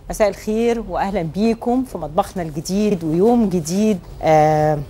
مساء الخير واهلا بيكم في مطبخنا الجديد ويوم جديد آه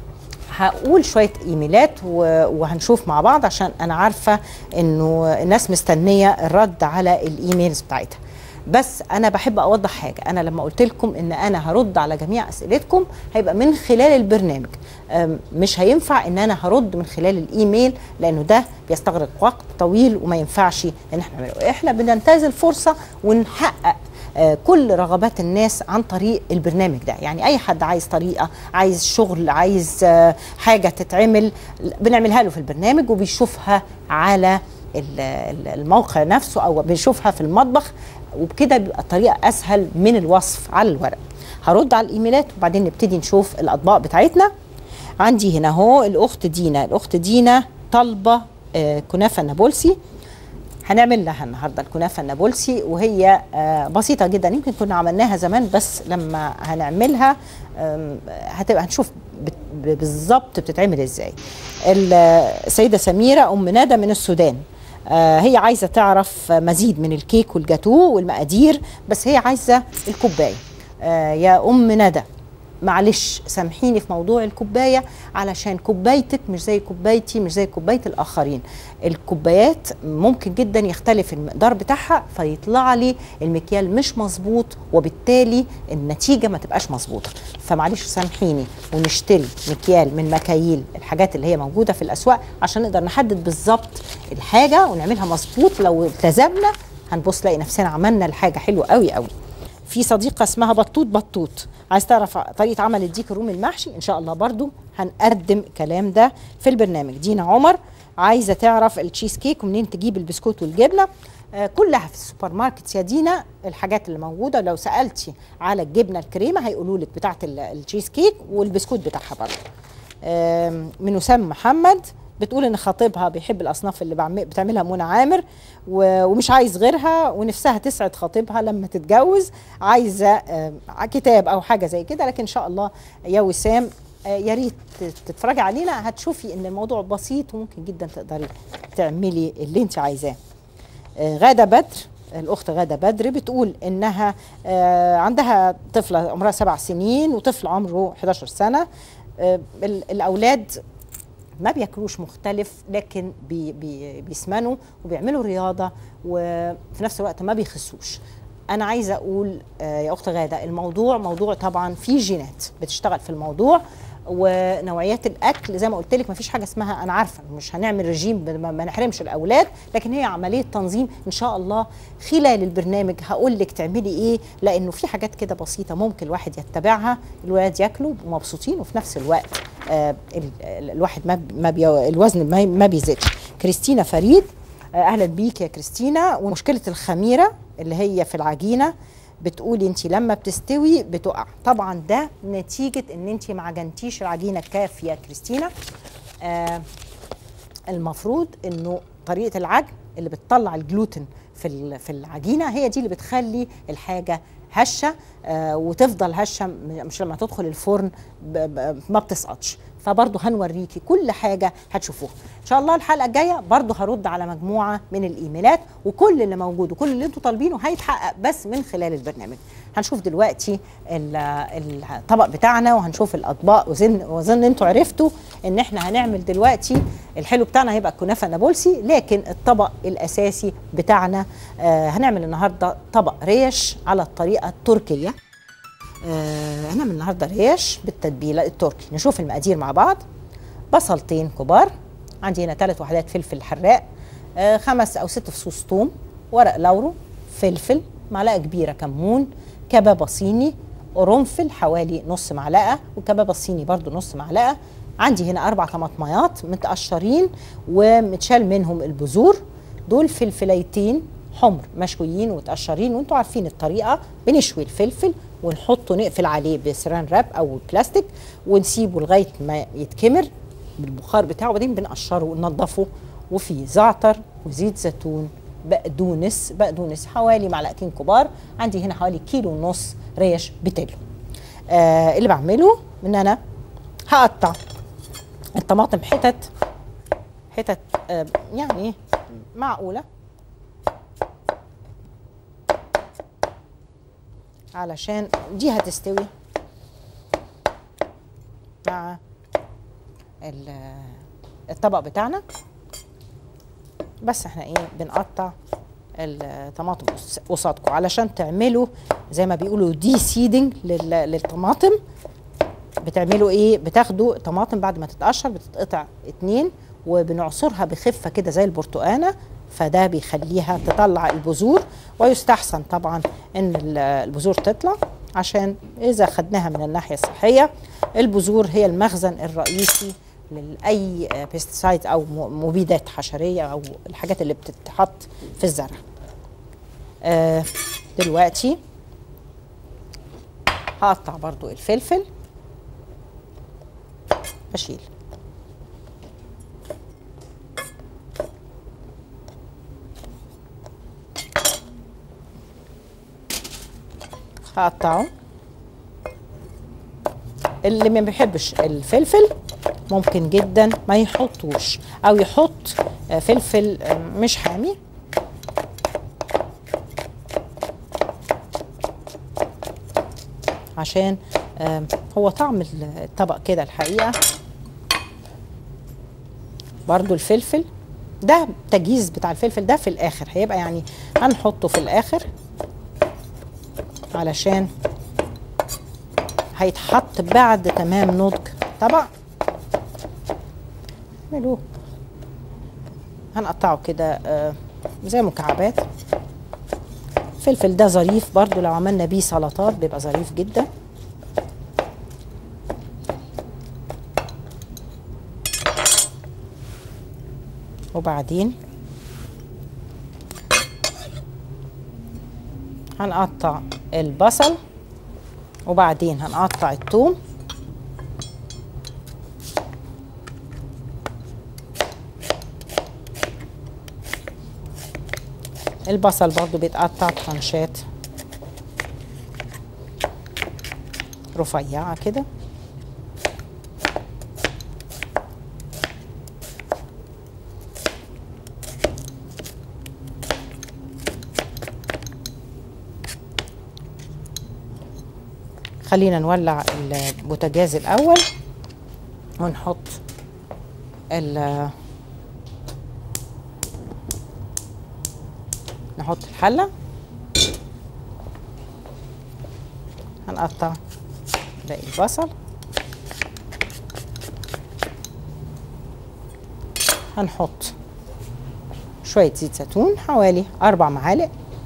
هقول شويه ايميلات و- وهنشوف مع بعض عشان انا عارفه انه الناس مستنيه الرد على الايميلز بتاعتها بس انا بحب اوضح حاجه انا لما قلت لكم ان انا هرد على جميع اسئلتكم هيبقى من خلال البرنامج أم، مش هينفع ان انا هرد من خلال الايميل لانه ده بيستغرق وقت طويل وما ينفعش ان احنا نعمله احنا بننتهز الفرصه ونحقق آه، كل رغبات الناس عن طريق البرنامج ده يعني اي حد عايز طريقه عايز شغل عايز آه، حاجه تتعمل بنعملها له في البرنامج وبيشوفها على ال- ال- الموقع نفسه او بيشوفها في المطبخ وبكده بيبقى الطريقه اسهل من الوصف على الورق هرد على الايميلات وبعدين نبتدي نشوف الاطباق بتاعتنا عندي هنا اهو الاخت دينا الاخت دينا طالبه آه، كنافه نابلسي هنعمل لها النهارده الكنافه النابلسي وهي آه، بسيطه جدا يمكن كنا عملناها زمان بس لما هنعملها آم، هتبقى هنشوف بت- ب- بالظبط بتتعمل ازاي ال- السيده سميره ام ندى من السودان آه، هي عايزه تعرف مزيد من الكيك والجاتو والمقادير بس هي عايزه الكوبايه آه، يا ام ندى معلش سامحيني في موضوع الكوبايه علشان كوبايتك مش زي كوبايتي مش زي كوبايه الاخرين الكوبايات ممكن جدا يختلف المقدار بتاعها فيطلع لي المكيال مش مظبوط وبالتالي النتيجه ما تبقاش مظبوطه فمعلش سامحيني ونشتري مكيال من مكاييل الحاجات اللي هي موجوده في الاسواق عشان نقدر نحدد بالظبط الحاجه ونعملها مظبوط لو التزمنا هنبص نلاقي نفسنا عملنا الحاجه حلوه قوي قوي في صديقه اسمها بطوط بطوط عايز تعرف طريقه عمل الديك الرومي المحشي ان شاء الله برضو هنقدم الكلام ده في البرنامج دينا عمر عايزه تعرف التشيز كيك ومنين تجيب البسكوت والجبنه آه كلها في السوبر ماركت يا دينا الحاجات اللي موجوده لو سالتي على الجبنه الكريمه هيقولوا لك بتاعه ال- التشيز كيك والبسكوت بتاعها برضو آم، من وسام محمد بتقول ان خطيبها بيحب الاصناف اللي بعم- بتعملها منى عامر و- ومش عايز غيرها ونفسها تسعد خطيبها لما تتجوز عايزه آم، كتاب او حاجه زي كده لكن ان شاء الله يا وسام آه، يا ريت تت- تتفرجي علينا هتشوفي ان الموضوع بسيط وممكن جدا تقدري تعملي اللي انت عايزاه آه، غادة بدر الأخت غادة بدر بتقول إنها آه، عندها طفلة عمرها سبع سنين وطفل عمره 11 سنة آه، ال- الأولاد ما بياكلوش مختلف لكن بي بي بيسمنوا وبيعملوا رياضة وفي نفس الوقت ما بيخسوش أنا عايزة أقول آه، يا أخت غادة الموضوع موضوع طبعا فيه جينات بتشتغل في الموضوع ونوعيات الاكل زي ما قلت لك مفيش حاجه اسمها انا عارفه مش هنعمل رجيم ما ما نحرمش الاولاد لكن هي عمليه تنظيم ان شاء الله خلال البرنامج هقول لك تعملي ايه لانه في حاجات كده بسيطه ممكن الواحد يتبعها الولاد ياكلوا مبسوطين وفي نفس الوقت آه ال- ال- الواحد ما ب- ما بي الوزن ما ما بيزيدش كريستينا فريد آه، اهلا بيك يا كريستينا ومشكله الخميره اللي هي في العجينه بتقولي انت لما بتستوي بتقع طبعا ده نتيجه ان انت ما عجنتيش العجينه كافيه يا كريستينا آه المفروض انه طريقه العجن اللي بتطلع الجلوتين في ال- في العجينه هي دي اللي بتخلي الحاجه هشه آه وتفضل هشه م- مش لما تدخل الفرن ب- ب- ما بتسقطش فبرضه هنوريكي كل حاجه هتشوفوها ان شاء الله الحلقه الجايه برضه هرد على مجموعه من الايميلات وكل اللي موجود وكل اللي انتوا طالبينه هيتحقق بس من خلال البرنامج هنشوف دلوقتي ال- الطبق بتاعنا وهنشوف الاطباق وزن واظن انتوا عرفتوا ان احنا هنعمل دلوقتي الحلو بتاعنا هيبقى الكنافه نابلسي لكن الطبق الاساسي بتاعنا آه هنعمل النهارده طبق ريش على الطريقه التركيه آه هنعمل النهارده ريش بالتتبيله التركي نشوف المقادير مع بعض بصلتين كبار عندي هنا ثلاث وحدات فلفل حراق آه خمس او ست فصوص ثوم ورق لورو فلفل معلقه كبيره كمون كبابه صيني قرنفل حوالي نص معلقه وكبابه الصيني برضو نص معلقه عندي هنا اربع طماطميات متقشرين ومتشال منهم البذور دول فلفليتين حمر مشويين ومتقشرين وانتوا عارفين الطريقه بنشوي الفلفل ونحطه نقفل عليه بسران راب او بلاستيك ونسيبه لغايه ما يتكمر بالبخار بتاعه وبعدين بنقشره وننضفه وفيه زعتر وزيت زيتون بقدونس بقدونس حوالي معلقتين كبار عندي هنا حوالي كيلو ونص ريش بتلو آه اللي بعمله ان انا هقطع الطماطم حتت حتت آه يعني معقوله علشان دي هتستوي مع ال- الطبق بتاعنا بس احنا ايه بنقطع الطماطم قص- قصادكم علشان تعملوا زي ما بيقولوا دي سيدنج للطماطم بتعملوا ايه بتاخدوا طماطم بعد ما تتقشر بتتقطع اتنين وبنعصرها بخفه كده زي البرتقانه فده بيخليها تطلع البذور ويستحسن طبعا ان ال- البذور تطلع عشان اذا خدناها من الناحيه الصحيه البذور هي المخزن الرئيسي لاي بيستسايد او م- مبيدات حشريه او الحاجات اللي بتتحط في الزرع آه دلوقتي هقطع برضو الفلفل بشيل هقطعه اللي ما بيحبش الفلفل ممكن جدا ما يحطوش او يحط آه، فلفل آه، مش حامي عشان آه، هو طعم الطبق كده الحقيقه برضو الفلفل ده تجهيز بتاع الفلفل ده في الاخر هيبقى يعني هنحطه في الاخر علشان هيتحط بعد تمام نضج طبق اعملوه هنقطعه كده آه، زي مكعبات الفلفل ده ظريف برضو لو عملنا بيه سلطات بيبقى ظريف جدا وبعدين هنقطع البصل وبعدين هنقطع الثوم البصل برضو بيتقطع ترانشات رفيعة كده خلينا نولع البوتاجاز الأول ونحط ال نحط الحلة هنقطع باقي البصل هنحط شوية زيت زيتون حوالي أربع معالق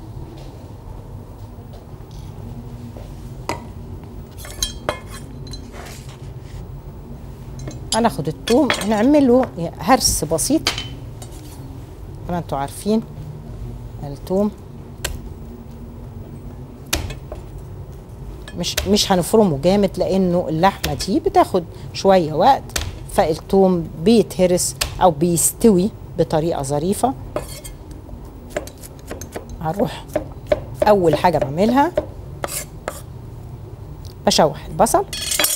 هناخد الثوم نعمله هرس بسيط زي ما انتوا عارفين الثوم مش مش هنفرمه جامد لانه اللحمه دي بتاخد شويه وقت فالثوم بيتهرس او بيستوي بطريقه ظريفه هروح اول حاجه بعملها بشوح البصل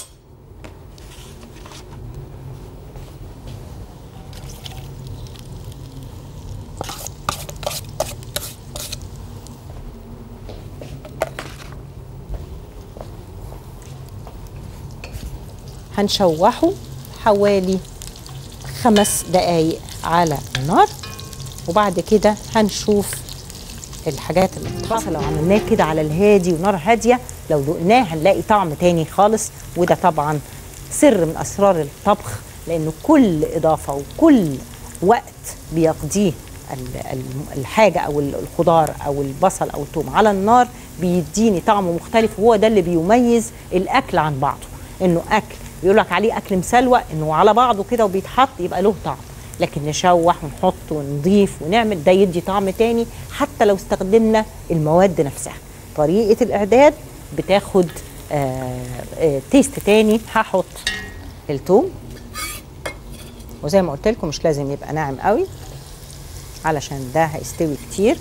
هنشوحه حوالي خمس دقايق على النار وبعد كده هنشوف الحاجات اللي بتحصل لو عملناه كده على الهادي ونار هاديه لو دقناه هنلاقي طعم تاني خالص وده طبعا سر من اسرار الطبخ لانه كل اضافه وكل وقت بيقضيه ال- ال- الحاجه او ال- الخضار او البصل او الثوم على النار بيديني طعم مختلف وهو ده اللي بيميز الاكل عن بعضه انه اكل بيقول لك عليه اكل مسلوق انه على بعضه كده وبيتحط يبقى له طعم لكن نشوح ونحط ونضيف ونعمل ده يدي طعم تاني حتى لو استخدمنا المواد نفسها طريقه الاعداد بتاخد آه آه تيست تاني هحط الثوم وزي ما قلت لكم مش لازم يبقى ناعم قوي علشان ده هيستوي كتير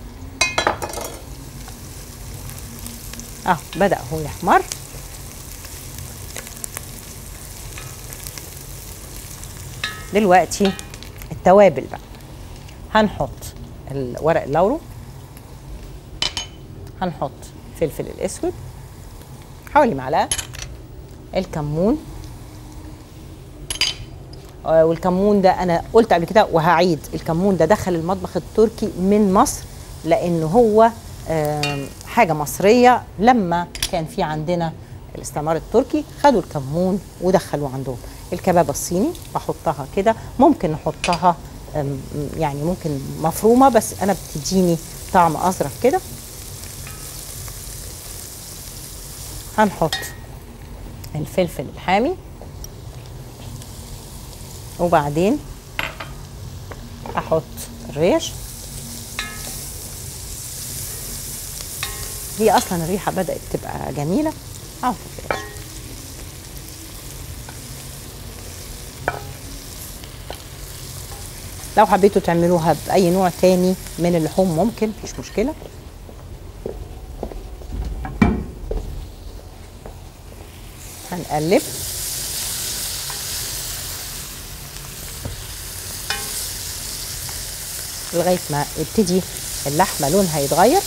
اه بدا هو يحمر دلوقتي التوابل بقى هنحط ورق اللورو هنحط الفلفل الاسود حوالي معلقه الكمون آه، والكمون ده انا قلت قبل كده وهعيد الكمون ده دخل المطبخ التركي من مصر لانه هو آم، حاجه مصريه لما كان في عندنا الاستعمار التركي خدوا الكمون ودخلوه عندهم الكبابه الصيني بحطها كده ممكن نحطها آم، يعني ممكن مفرومه بس انا بتديني طعم اظرف كده هنحط الفلفل الحامي وبعدين احط الريش هي اصلا الريحه بدات تبقى جميله احط الريش لو حبيتوا تعملوها باي نوع تاني من اللحوم ممكن مفيش مشكله هنقلب لغايه ما يبتدي اللحمه لونها يتغير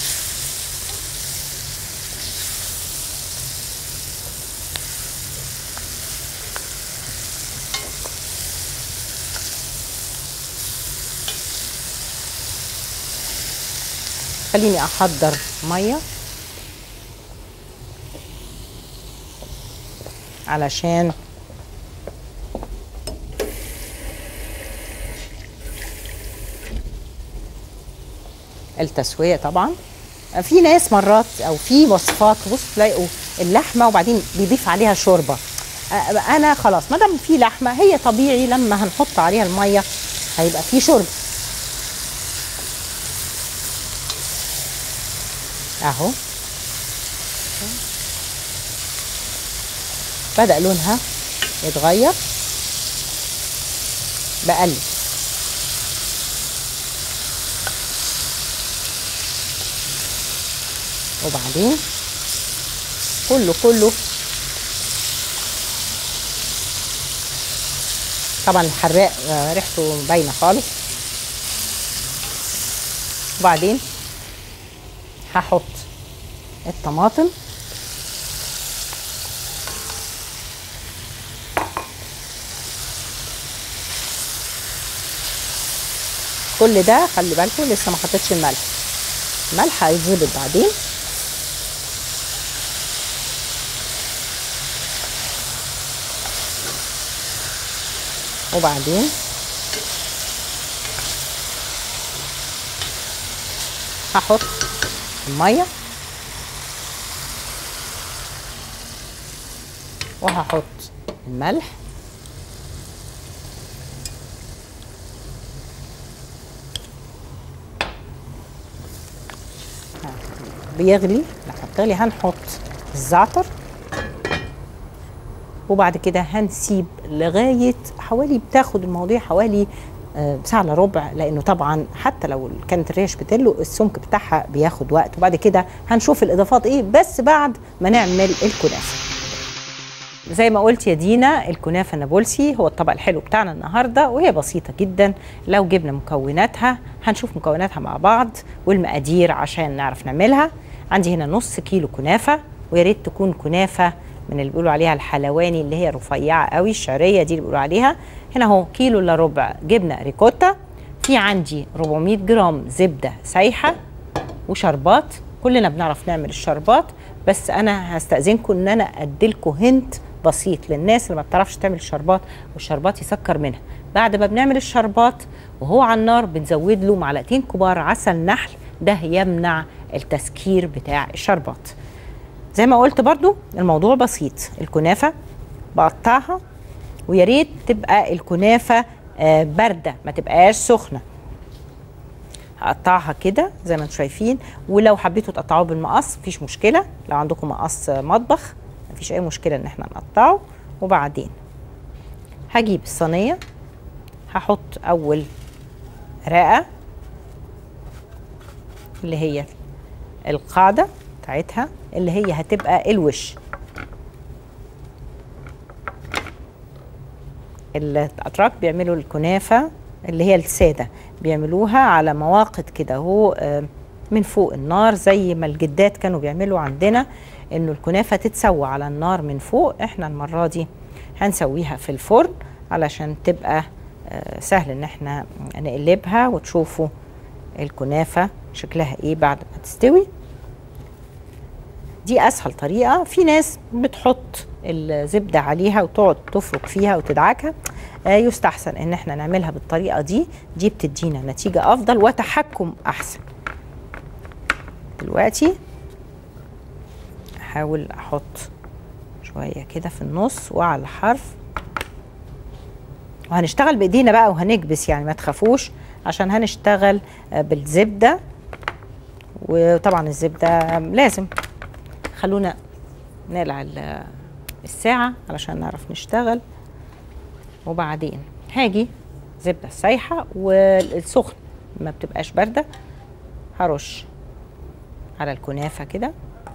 خليني احضر ميه علشان التسويه طبعا في ناس مرات او في وصفات بص تلاقوا اللحمه وبعدين بيضيف عليها شوربه أ- انا خلاص ما دام في لحمه هي طبيعي لما هنحط عليها الميه هيبقى في شوربه اهو بدأ لونها يتغير بقلب وبعدين كله كله طبعا الحراق آه، ريحته باينه خالص وبعدين هحط الطماطم كل ده خلي بالكم لسه ما حطيتش الملح الملح هيتظبط بعدين وبعدين هحط الميه وهحط الملح بيغلي لما بتغلي هنحط الزعتر وبعد كده هنسيب لغايه حوالي بتاخد المواضيع حوالي آه، ساعه الا ربع لانه طبعا حتى لو كانت الريش بتلو السمك بتاعها بياخد وقت وبعد كده هنشوف الاضافات ايه بس بعد ما نعمل الكنافه زي ما قلت يا دينا الكنافه النابلسي هو الطبق الحلو بتاعنا النهارده وهي بسيطه جدا لو جبنا مكوناتها هنشوف مكوناتها مع بعض والمقادير عشان نعرف نعملها عندي هنا نص كيلو كنافه ويا ريت تكون كنافه من اللي بيقولوا عليها الحلواني اللي هي رفيعه قوي الشعريه دي اللي بيقولوا عليها هنا اهو كيلو الا ربع جبنه ريكوتا في عندي 400 جرام زبده سايحه وشربات كلنا بنعرف نعمل الشربات بس انا هستاذنكم ان انا اديلكم هنت بسيط للناس اللي ما بتعرفش تعمل شربات والشربات يسكر منها بعد ما بنعمل الشربات وهو على النار بنزود له معلقتين كبار عسل نحل ده يمنع التسكير بتاع الشربات زي ما قلت برضو الموضوع بسيط الكنافه بقطعها ويا ريت تبقى الكنافه آه، بارده ما تبقاش سخنه هقطعها كده زي ما انتم شايفين ولو حبيتوا تقطعوه بالمقص مفيش مشكله لو عندكم مقص مطبخ مفيش اي مشكله ان احنا نقطعه وبعدين هجيب الصينيه هحط اول رقه اللي هي القاعده بتاعتها اللي هي هتبقى الوش الاتراك بيعملوا الكنافه اللي هي الساده بيعملوها على مواقد كده هو آه، من فوق النار زي ما الجدات كانوا بيعملوا عندنا انه الكنافه تتسوى على النار من فوق احنا المره دي هنسويها في الفرن علشان تبقى آه، سهل ان احنا نقلبها وتشوفوا الكنافه شكلها ايه بعد ما تستوي دي اسهل طريقه في ناس بتحط الزبده عليها وتقعد تفرك فيها وتدعكها آه، يستحسن ان احنا نعملها بالطريقه دي دي بتدينا نتيجه افضل وتحكم احسن دلوقتي احاول احط شويه كده في النص وعلى الحرف وهنشتغل بايدينا بقى وهنكبس يعني ما تخافوش عشان هنشتغل آه، بالزبده وطبعا الزبده لازم خلونا نقلع ال- الساعه علشان نعرف نشتغل وبعدين هاجي زبده سايحه والسخن ما بتبقاش بارده هرش على الكنافه كده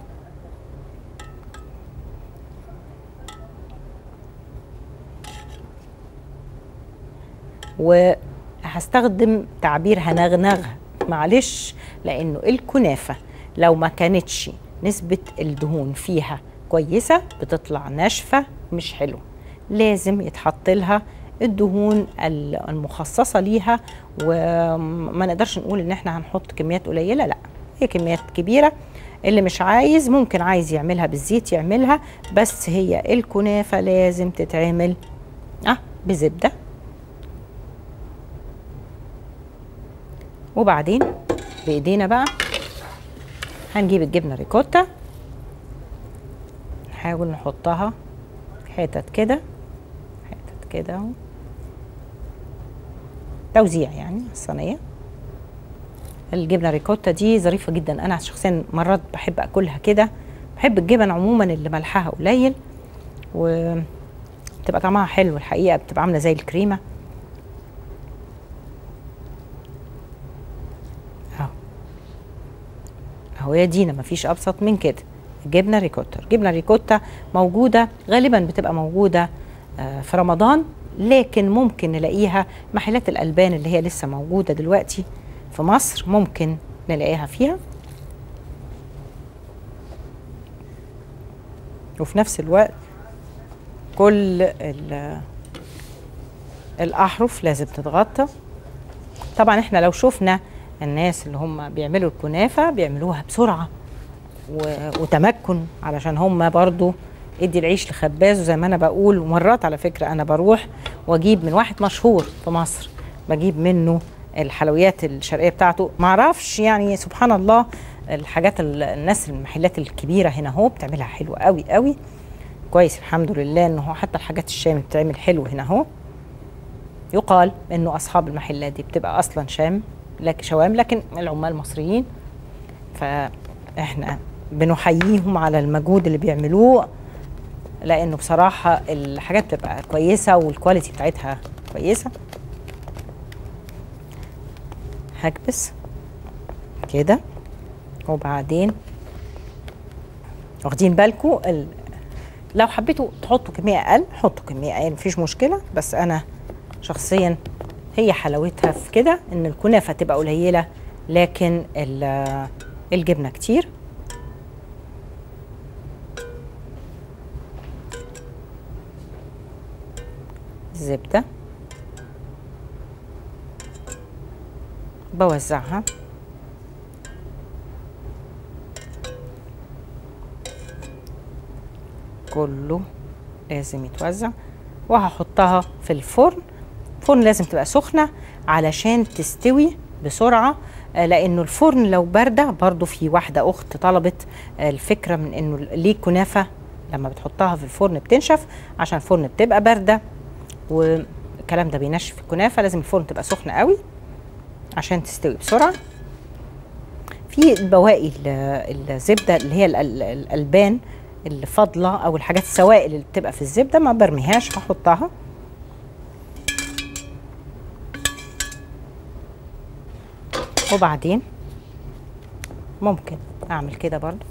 وهستخدم تعبير هنغنغها معلش لانه الكنافه لو ما كانتش نسبه الدهون فيها كويسه بتطلع ناشفه مش حلوه لازم يتحط لها الدهون ال- المخصصه ليها وما نقدرش نقول ان احنا هنحط كميات قليله لا هي كميات كبيره اللي مش عايز ممكن عايز يعملها بالزيت يعملها بس هي الكنافه لازم تتعمل اه بزبده وبعدين بايدينا بقى هنجيب الجبنه ريكوتا نحاول نحطها حتت كده حتت كده اهو توزيع يعني على الصينيه الجبنه ريكوتا دي ظريفه جدا انا شخصيا مرات بحب اكلها كده بحب الجبن عموما اللي ملحها قليل وبتبقى طعمها حلو الحقيقه بتبقى عامله زي الكريمه اهو اهو يا دينا مفيش ابسط من كده جبنه ريكوتا الجبنه ريكوتا موجوده غالبا بتبقى موجوده آه، في رمضان لكن ممكن نلاقيها محلات الالبان اللي هي لسه موجوده دلوقتي في مصر ممكن نلاقيها فيها وفي نفس الوقت كل ال- الاحرف لازم تتغطى طبعا احنا لو شفنا الناس اللي هم بيعملوا الكنافه بيعملوها بسرعه و- وتمكن علشان هم برضو ادي العيش لخبازه زي ما انا بقول ومرات على فكره انا بروح واجيب من واحد مشهور في مصر بجيب منه الحلويات الشرقيه بتاعته معرفش يعني سبحان الله الحاجات ال- الناس المحلات الكبيره هنا اهو بتعملها حلوه قوي قوي كويس الحمد لله ان هو حتى الحاجات الشام بتتعمل حلو هنا اهو يقال انه اصحاب المحلات دي بتبقى اصلا شام لكن شوام لكن العمال مصريين فاحنا بنحييهم على المجهود اللي بيعملوه لانه بصراحه الحاجات بتبقى كويسه والكواليتي بتاعتها كويسه هكبس كده وبعدين واخدين بالكم ال... لو حبيتوا تحطوا كميه اقل حطوا كميه اقل مفيش مشكله بس انا شخصيا هي حلاوتها في كده ان الكنافه تبقى قليله لكن ال- الجبنه كتير الزبده بوزعها كله لازم يتوزع وهحطها في الفرن الفرن لازم تبقى سخنه علشان تستوي بسرعه آه، لانه الفرن لو بارده برضو في واحده اخت طلبت آه، الفكره من انه ليه كنافه لما بتحطها في الفرن بتنشف عشان الفرن بتبقى بارده والكلام ده بينشف الكنافه لازم الفرن تبقى سخنه قوي عشان تستوي بسرعه في بواقي ال- الزبده اللي هي ال- ال- الالبان اللي فاضله او الحاجات السوائل اللي بتبقى في الزبده ما برميهاش هحطها وبعدين ممكن اعمل كده برضو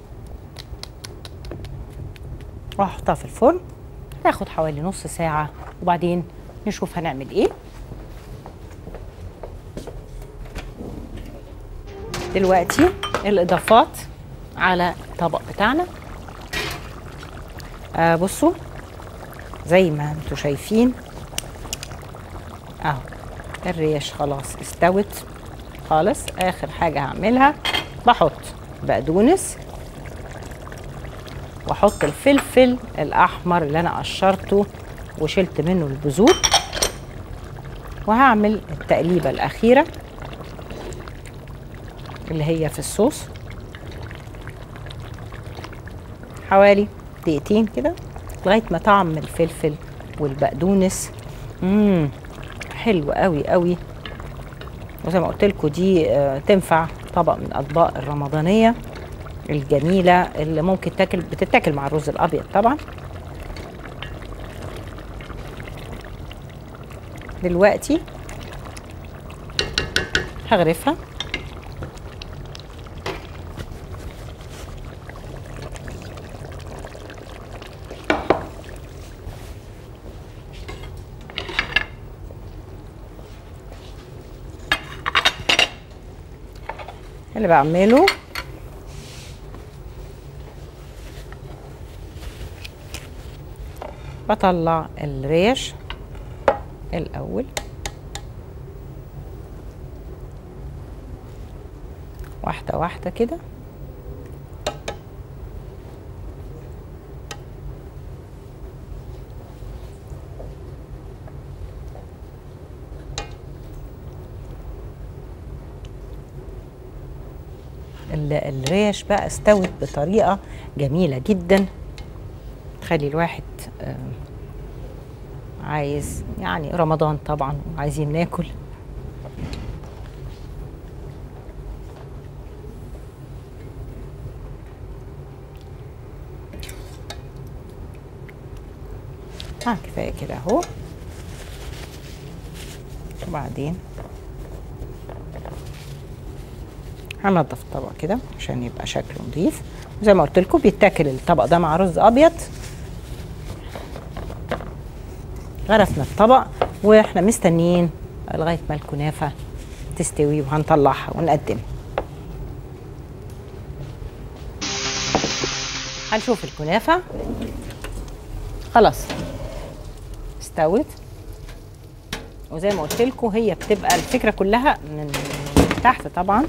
واحطها في الفرن هاخد حوالي نص ساعه وبعدين نشوف هنعمل ايه دلوقتي الاضافات على الطبق بتاعنا آه بصوا زي ما انتوا شايفين اهو الريش خلاص استوت خالص اخر حاجه هعملها بحط بقدونس واحط الفلفل الاحمر اللي انا قشرته وشلت منه البذور وهعمل التقليبه الاخيره اللي هي في الصوص حوالي دقيقتين كده لغايه ما طعم الفلفل والبقدونس امم حلو قوي قوي وزي ما قلت لكم دي آه، تنفع طبق من الاطباق الرمضانيه الجميله اللي ممكن تاكل بتتاكل مع الرز الابيض طبعا دلوقتي هغرفها اللي بعمله بطلع الريش الاول واحده واحده كده ال- الريش بقى استوت بطريقه جميله جدا تخلي الواحد آه، عايز يعني رمضان طبعا وعايزين ناكل اه كفايه كده اهو وبعدين هنضف الطبق كده عشان يبقى شكله نظيف زي ما قلت لكم بيتاكل الطبق ده مع رز ابيض غرفنا الطبق واحنا مستنيين لغايه ما الكنافه تستوي وهنطلعها ونقدمها هنشوف الكنافه خلاص استوت وزي ما قلت لكم هي بتبقى الفكره كلها من من تحت طبعا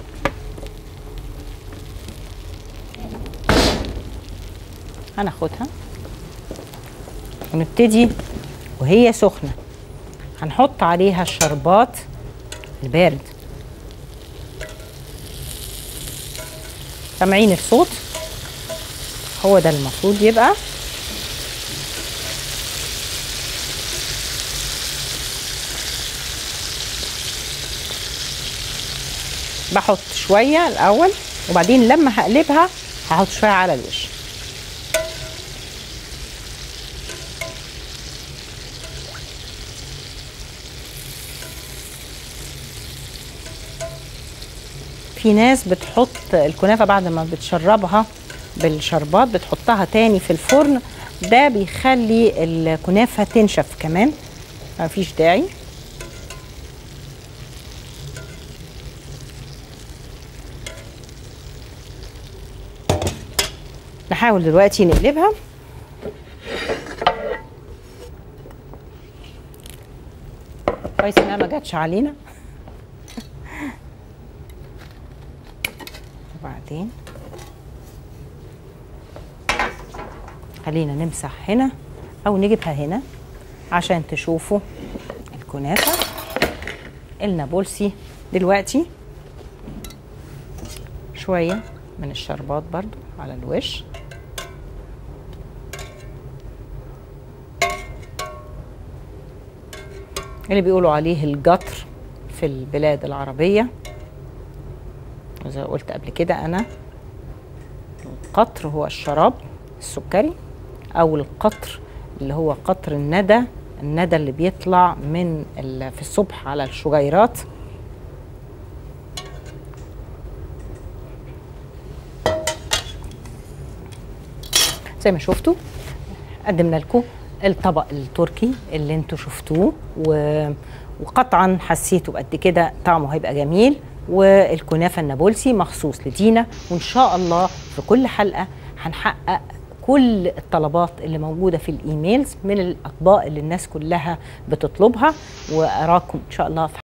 هناخدها ونبتدي وهي سخنه هنحط عليها الشربات البارد سامعين الصوت هو ده المفروض يبقى بحط شويه الاول وبعدين لما هقلبها هحط شويه على الوش في ناس بتحط الكنافه بعد ما بتشربها بالشربات بتحطها تاني في الفرن ده بيخلي الكنافه تنشف كمان مفيش داعي نحاول دلوقتي نقلبها كويس انها ما جاتش علينا وبعدين خلينا نمسح هنا او نجيبها هنا عشان تشوفوا الكنافه النابلسي دلوقتي شويه من الشربات برضو على الوش اللي بيقولوا عليه القطر في البلاد العربية زي ما قلت قبل كده أنا القطر هو الشراب السكري أو القطر اللي هو قطر الندى الندى اللي بيطلع من ال- في الصبح على الشجيرات زي ما شفتوا قدمنا لكم الطبق التركي اللي انتوا شفتوه و... وقطعا حسيتوا قد كده طعمه هيبقى جميل والكنافه النابلسي مخصوص لدينا وان شاء الله في كل حلقه هنحقق كل الطلبات اللي موجوده في الايميلز من الاطباق اللي الناس كلها بتطلبها واراكم ان شاء الله في